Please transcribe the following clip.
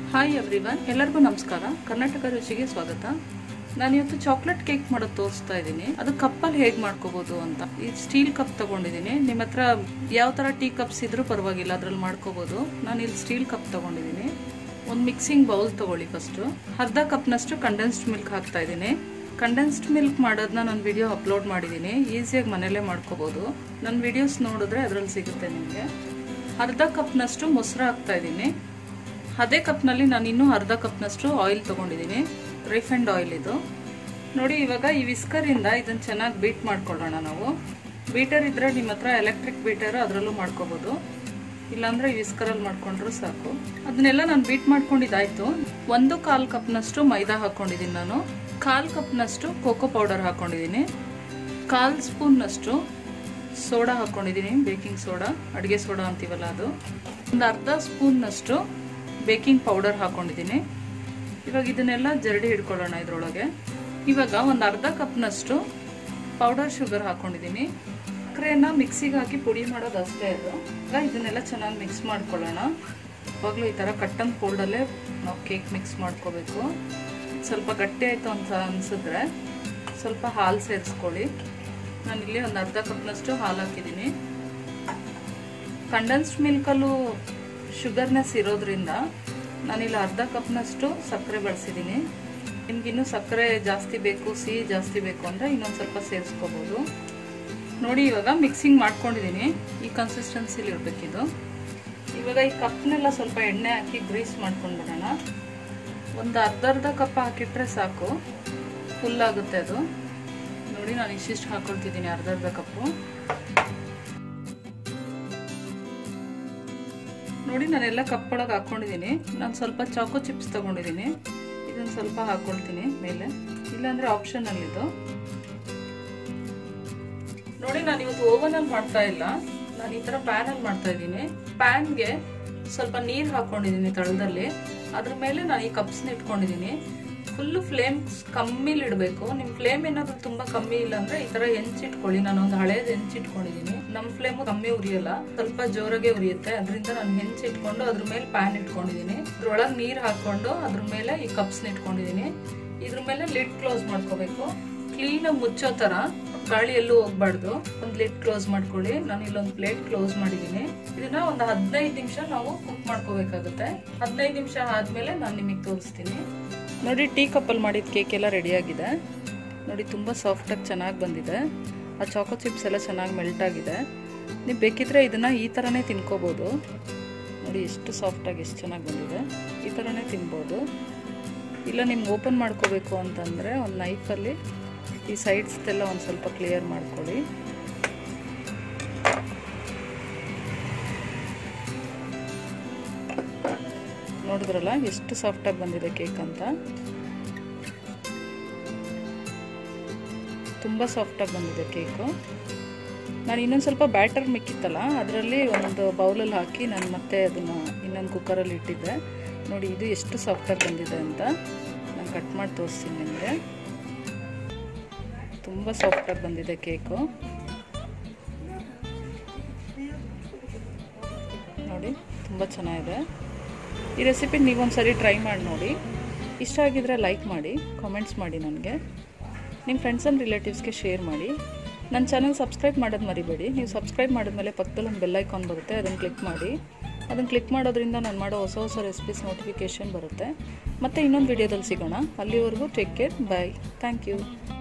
hi everyone ಎಲ್ಲರಿಗೂ ನಮಸ್ಕಾರ ಕರ್ನಾಟಕ ರುಚಿಗೆ ಸ್ವಾಗತ ನಾನು ಇವತ್ತು ಚಾಕ್ಲೇಟ್ ಕೇಕ್ ಮಾಡೋದು ತೋರಿಸ್ತಾ ಇದ್ದೀನಿ ಅದು ಕಪ್ಪಲ್ಲಿ ಹೇಗೆ ಮಾಡ್ಕೋಬಹುದು ಅಂತ ಈ ಸ್ಟೀಲ್ ಕಪ್ ತಗೊಂಡಿದ್ದೀನಿ ನಿಮ್ಮ ಹತ್ರ ಯಾವ ಥರ ಟೀ ಕಪ್ಸ್ ಇದ್ರೂ ಪರವಾಗಿಲ್ಲ ಅದ್ರಲ್ಲಿ ಮಾಡ್ಕೋಬಹುದು ನಾನು ಇಲ್ಲಿ ಸ್ಟೀಲ್ ಕಪ್ ತಗೊಂಡಿದ್ದೀನಿ ಒಂದು ಮಿಕ್ಸಿಂಗ್ ಬೌಲ್ ತಗೊಳ್ಳಿ ಫಸ್ಟು ಅರ್ಧ ಕಪ್ನಷ್ಟು ಕಂಡೆನ್ಸ್ಡ್ ಮಿಲ್ಕ್ ಹಾಕ್ತಾ ಇದ್ದೀನಿ ಕಂಡೆನ್ಸ್ಡ್ ಮಿಲ್ಕ್ ಮಾಡೋದನ್ನ ನಾನು ವಿಡಿಯೋ ಅಪ್ಲೋಡ್ ಮಾಡಿದ್ದೀನಿ ಈಸಿಯಾಗಿ ಮನೆಯಲ್ಲೇ ಮಾಡ್ಕೋಬೋದು ನನ್ನ ವಿಡಿಯೋಸ್ ನೋಡಿದ್ರೆ ಅದರಲ್ಲಿ ಸಿಗುತ್ತೆ ನಿಮಗೆ ಅರ್ಧ ಕಪ್ನಷ್ಟು ಮೊಸರು ಹಾಕ್ತಾ ಇದ್ದೀನಿ ಅದೇ ಕಪ್ನಲ್ಲಿ ನಾನು ಇನ್ನೂ ಅರ್ಧ ಕಪ್ನಷ್ಟು ಆಯಿಲ್ ತೊಗೊಂಡಿದ್ದೀನಿ ರಿಫೈಂಡ್ ಆಯಿಲ್ ಇದು ನೋಡಿ ಇವಾಗ ಈ ವಿಸ್ಕರಿಂದ ಇದನ್ನು ಚೆನ್ನಾಗಿ ಬೀಟ್ ಮಾಡ್ಕೊಳ್ಳೋಣ ನಾವು ಬೀಟರ್ ಇದ್ದರೆ ನಿಮ್ಮ ಹತ್ರ ಎಲೆಕ್ಟ್ರಿಕ್ ಬೀಟರ್ ಅದರಲ್ಲೂ ಮಾಡ್ಕೋಬೋದು ಇಲ್ಲಾಂದರೆ ಈ ವಿಸ್ಕರಲ್ಲಿ ಮಾಡ್ಕೊಂಡ್ರೂ ಸಾಕು ಅದನ್ನೆಲ್ಲ ನಾನು ಬೀಟ್ ಮಾಡ್ಕೊಂಡಿದ್ದಾಯ್ತು ಒಂದು ಕಾಲು ಕಪ್ನಷ್ಟು ಮೈದಾ ಹಾಕ್ಕೊಂಡಿದ್ದೀನಿ ನಾನು ಕಾಲು ಕಪ್ನಷ್ಟು ಕೋಕೋ ಪೌಡರ್ ಹಾಕ್ಕೊಂಡಿದ್ದೀನಿ ಕಾಲು ಸ್ಪೂನ್ನಷ್ಟು ಸೋಡಾ ಹಾಕ್ಕೊಂಡಿದ್ದೀನಿ ಬೇಕಿಂಗ್ ಸೋಡಾ ಅಡುಗೆ ಸೋಡಾ ಅಂತೀವಲ್ಲ ಅದು ಒಂದು ಅರ್ಧ ಸ್ಪೂನ್ನಷ್ಟು ಬೇಕಿಂಗ್ ಪೌಡರ್ ಹಾಕ್ಕೊಂಡಿದ್ದೀನಿ ಇವಾಗ ಇದನ್ನೆಲ್ಲ ಜರಡಿ ಹಿಡ್ಕೊಳ್ಳೋಣ ಇದರೊಳಗೆ ಇವಾಗ ಒಂದು ಅರ್ಧ ಕಪ್ನಷ್ಟು ಪೌಡರ್ ಶುಗರ್ ಹಾಕ್ಕೊಂಡಿದ್ದೀನಿ ಸಕ್ಕರೆನ ಮಿಕ್ಸಿಗೆ ಹಾಕಿ ಪುಡಿ ಮಾಡೋದು ಅಷ್ಟೇ ಅದು ಈಗ ಇದನ್ನೆಲ್ಲ ಚೆನ್ನಾಗಿ ಮಿಕ್ಸ್ ಮಾಡ್ಕೊಳ್ಳೋಣ ಇವಾಗಲೂ ಈ ಥರ ಕಟ್ಟನ್ ಫೋಲ್ಡಲ್ಲೇ ನಾವು ಕೇಕ್ ಮಿಕ್ಸ್ ಮಾಡ್ಕೋಬೇಕು ಸ್ವಲ್ಪ ಗಟ್ಟಿ ಆಯಿತು ಅಂತ ಅನಿಸಿದ್ರೆ ಸ್ವಲ್ಪ ಹಾಲು ಸೇರಿಸ್ಕೊಳ್ಳಿ ನಾನಿಲ್ಲಿ ಒಂದು ಅರ್ಧ ಕಪ್ನಷ್ಟು ಹಾಲು ಹಾಕಿದ್ದೀನಿ ಕಂಡೆನ್ಸ್ಡ್ ಮಿಲ್ಕಲ್ಲೂ ಶುಗರ್ನೆಸ್ ಇರೋದ್ರಿಂದ ನಾನಿಲ್ಲಿ ಅರ್ಧ ಕಪ್ನಷ್ಟು ಸಕ್ಕರೆ ಬಳಸಿದ್ದೀನಿ ನಿಮ್ಗಿನ್ನೂ ಸಕ್ಕರೆ ಜಾಸ್ತಿ ಬೇಕು ಸಿಹಿ ಜಾಸ್ತಿ ಬೇಕು ಅಂದರೆ ಇನ್ನೊಂದು ಸ್ವಲ್ಪ ಸೇರಿಸ್ಕೋಬೋದು ನೋಡಿ ಇವಾಗ ಮಿಕ್ಸಿಂಗ್ ಮಾಡ್ಕೊಂಡಿದ್ದೀನಿ ಈ ಕನ್ಸಿಸ್ಟೆನ್ಸಿಲಿ ಇರಬೇಕಿದು ಇವಾಗ ಈ ಕಪ್ನೆಲ್ಲ ಸ್ವಲ್ಪ ಎಣ್ಣೆ ಹಾಕಿ ಗ್ರೀಸ್ ಮಾಡ್ಕೊಂಡ್ಬಿಡೋಣ ಒಂದು ಅರ್ಧ ಅರ್ಧ ಕಪ್ ಹಾಕಿಟ್ರೆ ಸಾಕು ಫುಲ್ ಆಗುತ್ತೆ ಅದು ನೋಡಿ ನಾನು ಇಷ್ಟಿಷ್ಟು ಹಾಕೊಳ್ತಿದ್ದೀನಿ ಅರ್ಧ ಅರ್ಧ ಕಪ್ಪು ನೋಡಿ ನಾನೆಲ್ಲ ಕಪ್ ಒಳಗೆ ಹಾಕ್ಕೊಂಡಿದ್ದೀನಿ ನಾನು ಸ್ವಲ್ಪ ಚಾಕೋ ಚಿಪ್ಸ್ ತಗೊಂಡಿದ್ದೀನಿ ಇದನ್ನು ಸ್ವಲ್ಪ ಹಾಕ್ಕೊಳ್ತೀನಿ ಮೇಲೆ ಇಲ್ಲಾಂದರೆ ಆಪ್ಷನಲ್ಲಿದ್ದು ನೋಡಿ ನಾನು ಇವತ್ತು ಓವನಲ್ಲಿ ಮಾಡ್ತಾ ಇಲ್ಲ ನಾನು ಈ ಥರ ಪ್ಯಾನಲ್ಲಿ ಮಾಡ್ತಾ ಇದ್ದೀನಿ ಪ್ಯಾನ್ಗೆ ಸ್ವಲ್ಪ ನೀರು ಹಾಕ್ಕೊಂಡಿದ್ದೀನಿ ತಳದಲ್ಲಿ ಅದ್ರ ಮೇಲೆ ನಾನು ಈ ಕಪ್ಸ್ನ ಇಟ್ಕೊಂಡಿದ್ದೀನಿ ಫುಲ್ಲು ಫ್ಲೇಮ್ ಕಮ್ಮಿಲಿ ಇಡಬೇಕು ನಿಮ್ಮ ಫ್ಲೇಮ್ ಏನಾದರೂ ತುಂಬ ಕಮ್ಮಿ ಇಲ್ಲ ಅಂದರೆ ಈ ಥರ ಹೆಂಚಿಟ್ಕೊಳ್ಳಿ ನಾನು ಒಂದು ಹಳೇದು ಹೆಂಚಿಟ್ಕೊಂಡಿದ್ದೀನಿ ನಮ್ಮ ಫ್ಲೇಮು ಕಮ್ಮಿ ಉರಿಯಲ್ಲ ಸ್ವಲ್ಪ ಜೋರಾಗೆ ಉರಿಯುತ್ತೆ ಅದರಿಂದ ನಾನು ಹೆಂಚಿಟ್ಕೊಂಡು ಅದ್ರ ಮೇಲೆ ಪ್ಯಾನ್ ಇಟ್ಕೊಂಡಿದ್ದೀನಿ ಅದ್ರೊಳಗೆ ನೀರು ಹಾಕ್ಕೊಂಡು ಅದ್ರ ಮೇಲೆ ಈ ಕಪ್ಸ್ನ ಇಟ್ಕೊಂಡಿದ್ದೀನಿ ಇದ್ರ ಮೇಲೆ ಲಿಡ್ ಕ್ಲೋಸ್ ಮಾಡ್ಕೋಬೇಕು ಕ್ಲೀನಾಗಿ ಮುಚ್ಚೋ ಥರ ಗಾಳಿ ಎಲ್ಲೂ ಹೋಗ್ಬಾರ್ದು ಒಂದು ಲಿಡ್ ಕ್ಲೋಸ್ ಮಾಡ್ಕೊಳ್ಳಿ ನಾನು ಇಲ್ಲೊಂದು ಪ್ಲೇಟ್ ಕ್ಲೋಸ್ ಮಾಡಿದ್ದೀನಿ ಇದನ್ನ ಒಂದು ಹದಿನೈದು ನಿಮಿಷ ನಾವು ಕುಕ್ ಮಾಡ್ಕೋಬೇಕಾಗುತ್ತೆ ಹದಿನೈದು ನಿಮಿಷ ಆದಮೇಲೆ ನಾನು ನಿಮಗೆ ತೋರಿಸ್ತೀನಿ ನೋಡಿ ಟೀ ಕಪ್ಪಲ್ಲಿ ಮಾಡಿದ ಕೇಕ್ ಎಲ್ಲ ರೆಡಿಯಾಗಿದೆ ನೋಡಿ ತುಂಬ ಸಾಫ್ಟಾಗಿ ಚೆನ್ನಾಗಿ ಬಂದಿದೆ ಆ ಚಾಕೋ ಚಿಪ್ಸ್ ಎಲ್ಲ ಚೆನ್ನಾಗಿ ಮೆಲ್ಟ್ ಆಗಿದೆ ನೀವು ಬೇಕಿದ್ರೆ ಇದನ್ನು ಈ ಥರನೇ ತಿನ್ಕೋಬೋದು ನೋಡಿ ಎಷ್ಟು ಸಾಫ್ಟಾಗಿ ಎಷ್ಟು ಚೆನ್ನಾಗಿ ಬಂದಿದೆ ಈ ಥರನೇ ತಿನ್ಬೋದು ಇಲ್ಲ ನಿಮ್ಗೆ ಓಪನ್ ಮಾಡ್ಕೋಬೇಕು ಅಂತಂದರೆ ಒಂದು ನೈಫಲ್ಲಿ ಈ ಸೈಡ್ಸ್ದೆಲ್ಲ ಒಂದು ಸ್ವಲ್ಪ ಕ್ಲಿಯರ್ ಮಾಡ್ಕೊಳ್ಳಿ ನೋಡಿದ್ರಲ್ಲ ಎಷ್ಟು ಸಾಫ್ಟಾಗಿ ಬಂದಿದೆ ಕೇಕ್ ಅಂತ ತುಂಬ ಸಾಫ್ಟಾಗಿ ಬಂದಿದೆ ಕೇಕು ನಾನು ಇನ್ನೊಂದು ಸ್ವಲ್ಪ ಬ್ಯಾಟರ್ ಮಿಕ್ಕಿತ್ತಲ್ಲ ಅದರಲ್ಲಿ ಒಂದು ಬೌಲಲ್ಲಿ ಹಾಕಿ ನಾನು ಮತ್ತೆ ಅದನ್ನು ಇನ್ನೊಂದು ಕುಕ್ಕರಲ್ಲಿ ಇಟ್ಟಿದ್ದೆ ನೋಡಿ ಇದು ಎಷ್ಟು ಸಾಫ್ಟಾಗಿ ಬಂದಿದೆ ಅಂತ ನಾನು ಕಟ್ ಮಾಡಿ ತೋರಿಸ್ತೀನಿ ನಿಮಗೆ ತುಂಬ ಸಾಫ್ಟಾಗಿ ಬಂದಿದೆ ಕೇಕು ನೋಡಿ ತುಂಬ ಚೆನ್ನಾಗಿದೆ ಈ ರೆಸಿಪಿ ನೀವೊಂದು ಸರಿ ಟ್ರೈ ಮಾಡಿ ನೋಡಿ ಇಷ್ಟ ಆಗಿದ್ರೆ ಲೈಕ್ ಮಾಡಿ ಕಾಮೆಂಟ್ಸ್ ಮಾಡಿ ನನಗೆ ನಿಮ್ಮ ಫ್ರೆಂಡ್ಸ್ ಆ್ಯಂಡ್ ರಿಲೇಟಿವ್ಸ್ಗೆ ಶೇರ್ ಮಾಡಿ ನನ್ನ ಚಾನಲ್ ಸಬ್ಸ್ಕ್ರೈಬ್ ಮಾಡೋದು ಮರಿಬೇಡಿ ನೀವು ಸಬ್ಸ್ಕ್ರೈಬ್ ಮಾಡಿದ್ಮೇಲೆ ಪಕ್ಕದಲ್ಲಿ ಒಂದು ಬೆಲ್ ಐಕಾನ್ ಬರುತ್ತೆ ಅದನ್ನು ಕ್ಲಿಕ್ ಮಾಡಿ ಅದನ್ನು ಕ್ಲಿಕ್ ಮಾಡೋದ್ರಿಂದ ನಾನು ಮಾಡೋ ಹೊಸ ಹೊಸ ರೆಸಿಪೀಸ್ ನೋಟಿಫಿಕೇಷನ್ ಬರುತ್ತೆ ಮತ್ತು ಇನ್ನೊಂದು ವಿಡಿಯೋದಲ್ಲಿ ಸಿಗೋಣ ಅಲ್ಲಿವರೆಗೂ take care bye thank you